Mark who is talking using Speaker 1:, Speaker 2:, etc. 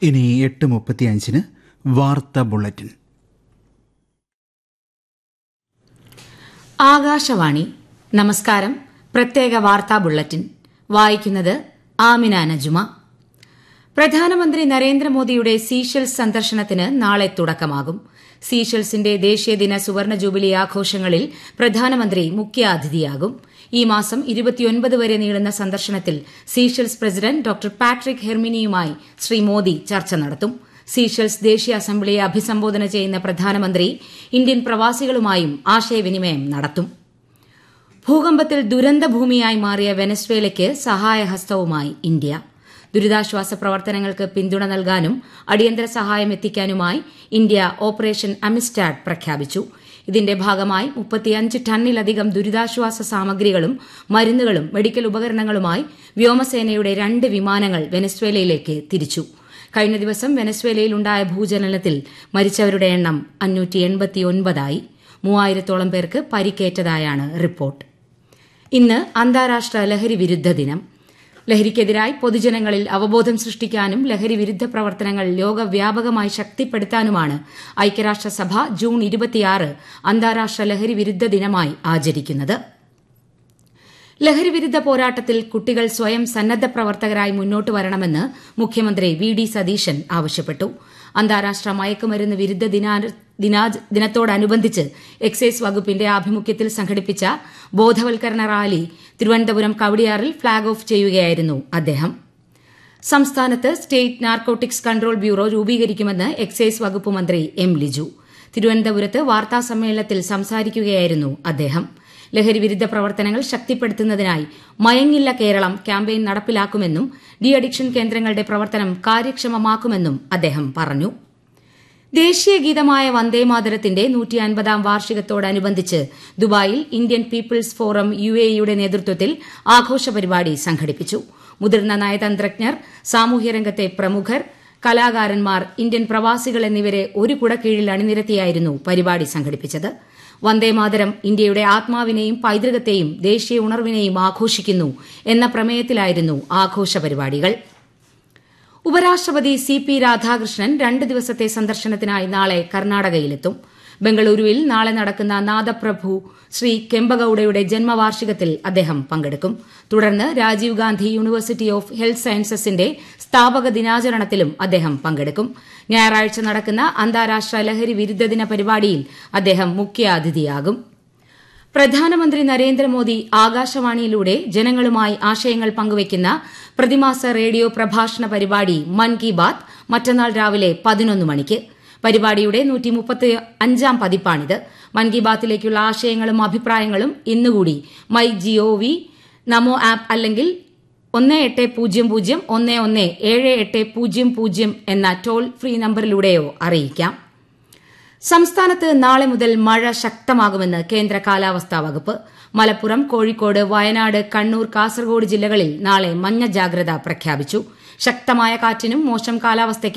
Speaker 1: ഇനി എട്ട് മുപ്പത്തിയഞ്ചിന് വാർത്താ ബുള്ളറ്റിൻ
Speaker 2: ആകാശവാണി നമസ്കാരം പ്രത്യേക വാർത്താ ബുള്ളറ്റിൻ വായിക്കുന്നത് ആമിന നജുമ പ്രധാനമന്ത്രി നരേന്ദ്രമോദിയുടെ സീഷെൽസ് സന്ദർശനത്തിന് നാളെ തുടക്കമാകും സീഷെൽസിന്റെ ദേശീയദിന സുവർണ ജൂബിലി ആഘോഷങ്ങളിൽ പ്രധാനമന്ത്രി മുഖ്യാതിഥിയാകും ഈ മാസം ഇരുപത്തിയൊൻപത് വരെ നീളുന്ന സന്ദർശനത്തിൽ സീഷെൽസ് പ്രസിഡന്റ് ഡോക്ടർ പാട്രിക് ഹെർമിനിയുമായി ശ്രീ മോദി ചർച്ച നടത്തും സീഷെൽസ് ദേശീയ അസംബ്ലിയെ അഭിസംബോധന ചെയ്യുന്ന പ്രധാനമന്ത്രി ഇന്ത്യൻ പ്രവാസികളുമായും ആശയവിനിമയം നടത്തും ഭൂകമ്പത്തിൽ ദുരന്തഭൂമിയായി മാറിയ വെനസ്വേലയ്ക്ക് സഹായഹസ്തവുമായി ഇന്ത്യ ദുരിതാശ്വാസ പ്രവർത്തനങ്ങൾക്ക് പിന്തുണ നൽകാനും അടിയന്തര സഹായം എത്തിക്കാനുമായി ഇന്ത്യ ഓപ്പറേഷൻ അമിസ്റ്റാഡ് പ്രഖ്യാപിച്ചു ഇതിന്റെ ഭാഗമായി മുപ്പത്തിയഞ്ച് ടണ്ണിലധികം ദുരിതാശ്വാസ സാമഗ്രികളും മരുന്നുകളും മെഡിക്കൽ ഉപകരണങ്ങളുമായി വ്യോമസേനയുടെ രണ്ട് വിമാനങ്ങൾ വെനസ്വേലയിലേക്ക് തിരിച്ചു കഴിഞ്ഞ ദിവസം വെനസ്വേലയിലുണ്ടായ ഭൂചലനത്തിൽ മരിച്ചവരുടെ എണ്ണം അഞ്ഞൂറ്റി എൺപത്തിയൊൻപതായി മൂവായിരത്തോളം പേർക്ക് പരിക്കേറ്റതായാണ് റിപ്പോർട്ട് ഇന്ന് അന്താരാഷ്ട്ര ലഹരി വിരുദ്ധ ദിനം ലഹരിക്കെതിരായി പൊതുജനങ്ങളിൽ അവബോധം സൃഷ്ടിക്കാനും ലഹരി വിരുദ്ധ പ്രവർത്തനങ്ങൾ ലോകവ്യാപകമായി ശക്തിപ്പെടുത്താനുമാണ് ഐക്യരാഷ്ട്രസഭ ജൂൺ ഇരുപത്തിയാറ് അന്താരാഷ്ട്ര ലഹരി വിരുദ്ധ ദിനമായി ആചരിക്കുന്നത് ലഹരി വിരുദ്ധ പോരാട്ടത്തിൽ കുട്ടികൾ സ്വയം സന്നദ്ധ പ്രവർത്തകരായി മുന്നോട്ട് വരണമെന്ന് മുഖ്യമന്ത്രി വി ഡി സതീശൻ ആവശ്യപ്പെട്ടു അന്താരാഷ്ട്ര മയക്കുമരുന്ന് വിരുദ്ധ ദിനത്തോടനുബന്ധിച്ച് എക്സൈസ് വകുപ്പിന്റെ ആഭിമുഖ്യത്തിൽ സംഘടിപ്പിച്ച ബോധവൽക്കരണ റാലി തിരുവനന്തപുരം കവടിയാറിൽ ഫ്ളാഗ് ഓഫ് ചെയ്യുകയായിരുന്നു അദ്ദേഹം സംസ്ഥാനത്ത് സ്റ്റേറ്റ് നാർക്കോട്ടിക്സ് കൺട്രോൾ ബ്യൂറോ രൂപീകരിക്കുമെന്ന് എക്സൈസ് വകുപ്പ് മന്ത്രി എം ലിജു തിരുവനന്തപുരത്ത് വാർത്താസമ്മേളനത്തിൽ സംസാരിക്കുകയായിരുന്നു അദ്ദേഹം ലഹരി വിരുദ്ധ പ്രവർത്തനങ്ങൾ ശക്തിപ്പെടുത്തുന്നതിനായി മയങ്ങില്ല കേരളം ക്യാമ്പയിൻ നടപ്പിലാക്കുമെന്നും ഡി അഡിക്ഷൻ കേന്ദ്രങ്ങളുടെ പ്രവർത്തനം കാര്യക്ഷമമാക്കുമെന്നും അദ്ദേഹം പറഞ്ഞു ദേശീയ ഗീതമായ വന്ദേമാതരത്തിന്റെ നൂറ്റി അൻപതാം വാർഷികത്തോടനുബന്ധിച്ച് ദുബായിൽ ഇന്ത്യൻ പീപ്പിൾസ് ഫോറം യു എയുടെ നേതൃത്വത്തിൽ ആഘോഷ പരിപാടി സംഘടിപ്പിച്ചു മുതിർന്ന നയതന്ത്രജ്ഞർ സാമൂഹ്യരംഗത്തെ പ്രമുഖർ കലാകാരന്മാർ ഇന്ത്യൻ പ്രവാസികൾ എന്നിവരെ ഒരു കുടക്കീഴിൽ അണിനിരത്തിയായിരുന്നു പരിപാടി സംഘടിപ്പിച്ചത് വന്ദേമാതരം ഇന്ത്യയുടെ ആത്മാവിനെയും പൈതൃകത്തെയും ദേശീയ ഉണർവിനെയും ആഘോഷിക്കുന്നു എന്ന പ്രമേയത്തിലായിരുന്നു ആഘോഷ പരിപാടികൾ ഉപരാഷ്ട്രപതി സി പി രാധാകൃഷ്ണൻ രണ്ട് ദിവസത്തെ സന്ദർശനത്തിനായി നാളെ കർണാടകയിലെത്തും ബംഗളൂരുവിൽ നാളെ നടക്കുന്ന നാദപ്രഭു ശ്രീ കെമ്പഗൌഡയുടെ ജന്മവാർഷികത്തിൽ അദ്ദേഹം പങ്കെടുക്കും തുടർന്ന് Rajiv Gandhi university of health സയൻസസിന്റെ സ്ഥാപക ദിനാചരണത്തിലും അദ്ദേഹം പങ്കെടുക്കും ഞായറാഴ്ച നടക്കുന്ന അന്താരാഷ്ട്ര ലഹരി വിരുദ്ധ ദിന പരിപാടിയിൽ അദ്ദേഹം മുഖ്യാതിഥിയാകും പ്രധാനമന്ത്രി നരേന്ദ്രമോദി ആകാശവാണിയിലൂടെ ജനങ്ങളുമായി ആശയങ്ങൾ പങ്കുവയ്ക്കുന്ന പ്രതിമാസ റേഡിയോ പ്രഭാഷണ പരിപാടി മൻ കി ബാത് മറ്റന്നാൾ രാവിലെ പതിനൊന്ന് മണിക്ക് പരിപാടിയുടെ നൂറ്റി മുപ്പത്തി അഞ്ചാം പതിപ്പാണിത് മൻ കി ബാത്തിലേക്കുള്ള ആശയങ്ങളും അഭിപ്രായങ്ങളും ഇന്നുകൂടി മൈ ജിഒവി നമോ ആപ്പ് അല്ലെങ്കിൽ ഒന്ന് എട്ട് പൂജ്യം പൂജ്യം ഒന്ന് ഒന്ന് ഏഴ് എട്ട് പൂജ്യം പൂജ്യം എന്ന ടോൾ ഫ്രീ നമ്പറിലൂടെയോ അറിയിക്കാം സംസ്ഥാനത്ത് നാളെ മുതൽ മഴ ശക്തമാകുമെന്ന് കേന്ദ്ര കാലാവസ്ഥാ വകുപ്പ് മലപ്പുറം കോഴിക്കോട് വയനാട് കണ്ണൂർ കാസർഗോഡ് ജില്ലകളിൽ നാളെ മഞ്ഞ ജാഗ്രത പ്രഖ്യാപിച്ചു ശക്തമായ കാറ്റിനും മോശം കാലാവസ്ഥയ്ക്കും